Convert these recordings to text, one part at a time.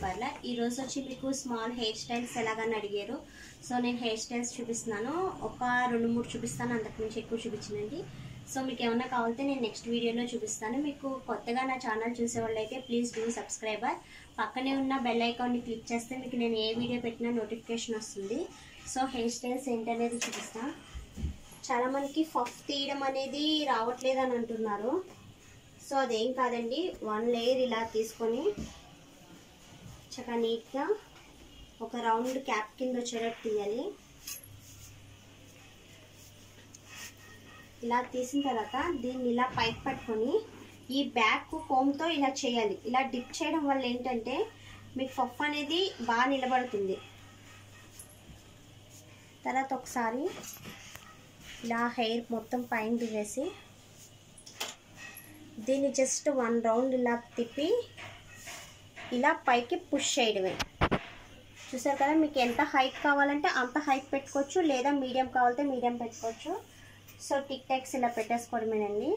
parlour ఈ రోజు వచ్చి మీకు స్మాల్ హెయిర్ స్టైల్స్ ఎలాగని అడిగారు సో నేను హెయిర్ స్టైల్స్ చూపిస్తున్నాను ఒక రెండు మూడు చూపిస్తాను అంతకు మించి ఎక్కువ చూపించనండి సో మీకు ఏమన్నా కావాలంటే నేను నెక్స్ట్ వీడియోలో చూపిస్తాను మీకు కొత్తగా నా ఛానల్ చూసే వాళ్ళైతే ప్లీజ్ డూ సబ్స్క్రైబర్ పక్కనే ఉన్న బెల్ ఐకాన్ని క్లిక్ చేస్తే మీకు నేను ఏ వీడియో పెట్టినా నోటిఫికేషన్ వస్తుంది సో హెయిర్ స్టైల్స్ ఏంటనేది చూపిస్తాను చాలా మందికి ఫఫ్ తీయడం అనేది రావట్లేదు అని అంటున్నారు సో అదేం కాదండి వన్ లేయర్ ఇలా తీసుకొని చక్కగా నీట్గా ఒక రౌండ్ క్యాప్ కింద వచ్చేటట్టు తీయాలి ఇలా తీసిన తర్వాత దీన్ని ఇలా పైకి పట్టుకొని ఈ బ్యాక్ కోమ్తో ఇలా చేయాలి ఇలా డిప్ చేయడం వల్ల ఏంటంటే మీకు పఫ్ అనేది బాగా నిలబడుతుంది తర్వాత ఒకసారి ఇలా హెయిర్ మొత్తం పైన దిగేసి దీన్ని జస్ట్ వన్ రౌండ్ ఇలా తిప్పి ఇలా పైకి పుష్ చేయడమే చూసారు కదా మీకు ఎంత హైట్ కావాలంటే అంత హైట్ పెట్టుకోవచ్చు లేదా మీడియం కావాలంటే మీడియం పెట్టుకోవచ్చు సో టిక్ టాక్స్ ఇలా పెట్టేసుకోవడమేనండి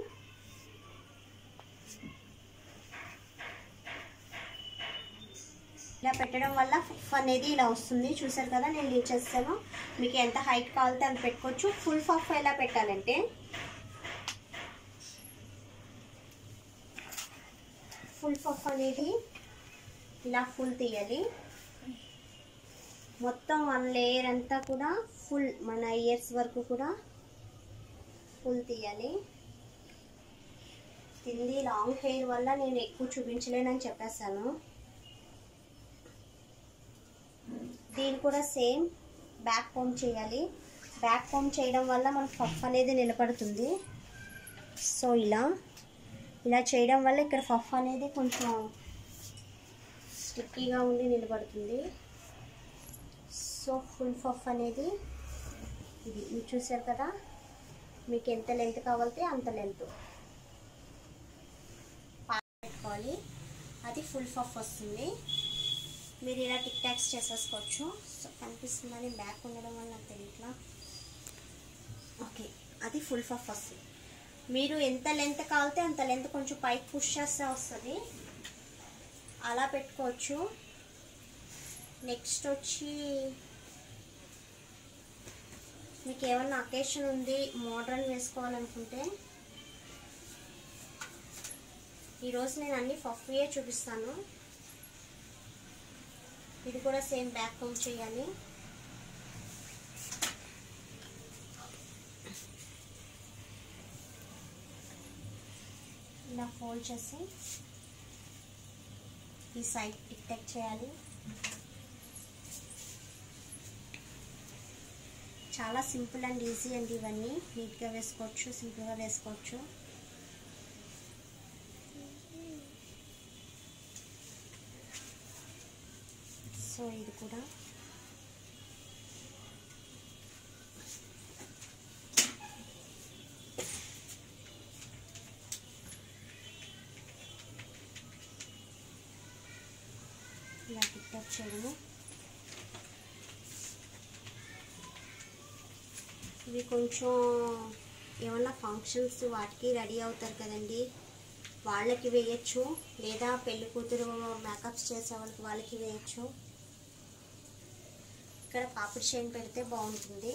ఇలా పెట్టడం వల్ల ఫఫ్ అనేది ఇలా వస్తుంది చూసారు కదా నేను లీవ్ చేస్తాను మీకు ఎంత హైట్ కావాలంటే అంత పెట్టుకోవచ్చు ఫుల్ ఫఫ్ ఎలా పెట్టాలంటే ఫుల్ పఫ్ అనేది ఇలా ఫుల్ తీయాలి మొత్తం వన్ లేయర్ అంతా కూడా ఫుల్ మన ఇయర్స్ వరకు కూడా ఫుల్ తీయాలి తింది లాంగ్ హెయిర్ వల్ల నేను ఎక్కువ చూపించలేనని చెప్పేస్తాను దీని కూడా సేమ్ బ్యాక్ కోమ్ చేయాలి బ్యాక్ కోమ్ చేయడం వల్ల మన పఫ్ అనేది నిలబడుతుంది సో ఇలా ఇలా చేయడం వల్ల ఇక్కడ పఫ్ అనేది కొంచెం స్టిక్కీగా ఉండి నిలబడుతుంది సో ఫుల్ పఫ్ అనేది ఇది మీరు చూసారు కదా మీకు ఎంత లెంత్ కావాలంటే అంత లెంత్ పెట్టుకోవాలి అది ఫుల్ పఫ్ వస్తుంది మీరు ఇలా టిక్ టాక్స్ చేసేసుకోవచ్చు సో కనిపిస్తుందని బ్యాక్ ఉండడం వల్ల నాకు తెలియట్లా ఓకే అది ఫుల్ పఫ్ వస్తుంది మీరు ఎంత లెంత్ కావాలితే అంత లెంత్ కొంచెం పైకి పుష్ చేస్తే వస్తుంది అలా పెట్టుకోవచ్చు నెక్స్ట్ వచ్చి మీకు ఏమన్నా అకేషన్ ఉంది మోడ్రన్ వేసుకోవాలనుకుంటే ఈరోజు నేను అన్ని ఫఫ్వీయే చూపిస్తాను ఇది కూడా సేమ్ బ్యాక్ హోమ్ చేయాలి ఇలా ఫోల్డ్ చేసి ఈ సైడ్ టిక్ టెక్ చేయాలి చాలా సింపుల్ అండ్ ఈజీ అండి ఇవన్నీ నీట్గా వేసుకోవచ్చు సింపుల్గా వేసుకోవచ్చు సో ఇది కూడా ఇలా టిక్టాక్ చేయడము ఇవి కొంచెం ఏమన్నా ఫంక్షన్స్ వాటికి రెడీ అవుతారు కదండి వాళ్ళకి వేయచ్చు లేదా పెళ్లి కూతురు మేకప్స్ చేసే వాళ్ళకి వాళ్ళకి వేయచ్చు ఇక్కడ పాపిడి చైన్ పెడితే బాగుంటుంది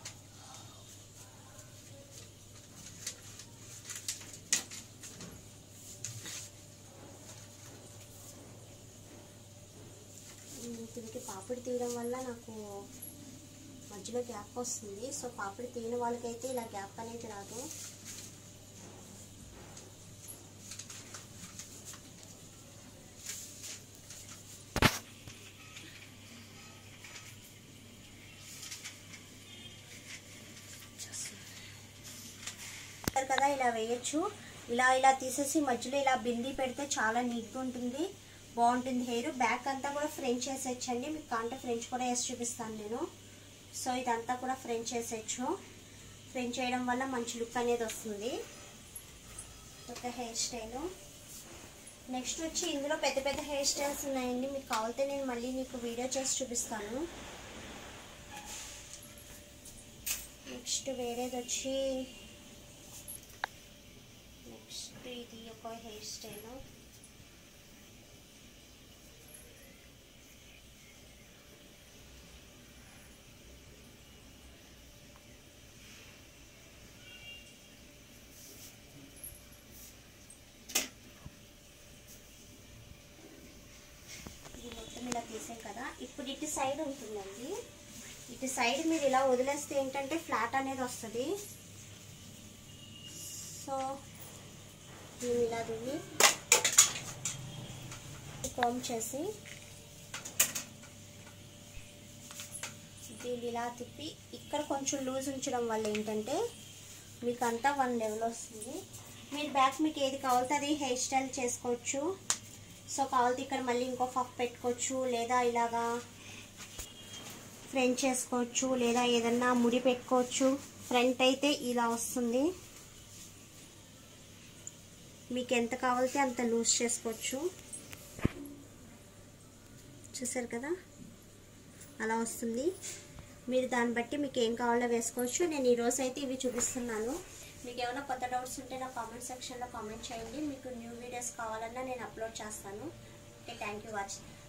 దీనికి పాపిడి తీయడం వల్ల నాకు మధ్యలో గ్యాప్ వస్తుంది సో పాపిడి తీయని వాళ్ళకైతే ఇలా గ్యాప్ అనేది రాదు కదా ఇలా వేయచ్చు ఇలా ఇలా తీసేసి మధ్యలో ఇలా బింది పెడితే చాలా నీట్గా ఉంటుంది బాగుంటుంది హెయిర్ బ్యాక్ అంతా కూడా ఫ్రెంచ్ వేసేయచ్చండి మీకు కాంటే ఫ్రెంచ్ కూడా వేసి చూపిస్తాను నేను సో ఇదంతా కూడా ఫ్రెంచ్ వేసేయచ్చు ఫ్రెంచ్ చేయడం వల్ల మంచి లుక్ అనేది వస్తుంది ఒక హెయిర్ స్టైల్ నెక్స్ట్ వచ్చి ఇందులో పెద్ద పెద్ద హెయిర్ స్టైల్స్ ఉన్నాయండి మీకు కావాలితే నేను మళ్ళీ మీకు వీడియో చేసి చూపిస్తాను నెక్స్ట్ వేరేది వచ్చి నెక్స్ట్ ఇది ఒక హెయిర్ స్టైల్ తీసాం కదా ఇప్పుడు ఇటు సైడ్ ఉంటుందండి ఇటు సైడ్ మీరు ఇలా వదిలేస్తే ఏంటంటే ఫ్లాట్ అనేది వస్తుంది సో మేము ఇలా దీన్ని కామ్ చేసి దీన్ని ఇలా తిప్పి ఇక్కడ కొంచెం లూజ్ ఉంచడం వల్ల ఏంటంటే మీకు అంతా వన్ లెవెల్ వస్తుంది మీరు బ్యాక్ మీకు ఏది కావాలితే అది హెయిర్ స్టైల్ చేసుకోవచ్చు సో కావాలితే ఇక్కడ మళ్ళీ ఇంకో ఫఫ్ పెట్టుకోవచ్చు లేదా ఇలాగా ఫ్రంట్ చేసుకోవచ్చు లేదా ఏదన్నా ముడి పెట్టుకోవచ్చు ఫ్రంట్ అయితే ఇలా వస్తుంది మీకు ఎంత కావాలితే అంత లూజ్ చేసుకోవచ్చు చూసారు కదా అలా వస్తుంది మీరు దాన్ని బట్టి మీకు ఏం కావాలో వేసుకోవచ్చు నేను ఈరోజు అయితే ఇవి చూపిస్తున్నాను మీకు ఏమైనా కొత్త డౌట్స్ ఉంటే నా కామెంట్ సెక్షన్లో కామెంట్ చేయండి మీకు న్యూ వీడియోస్ కావాలన్నా నేను అప్లోడ్ చేస్తాను ఓకే థ్యాంక్ యూ వాచింగ్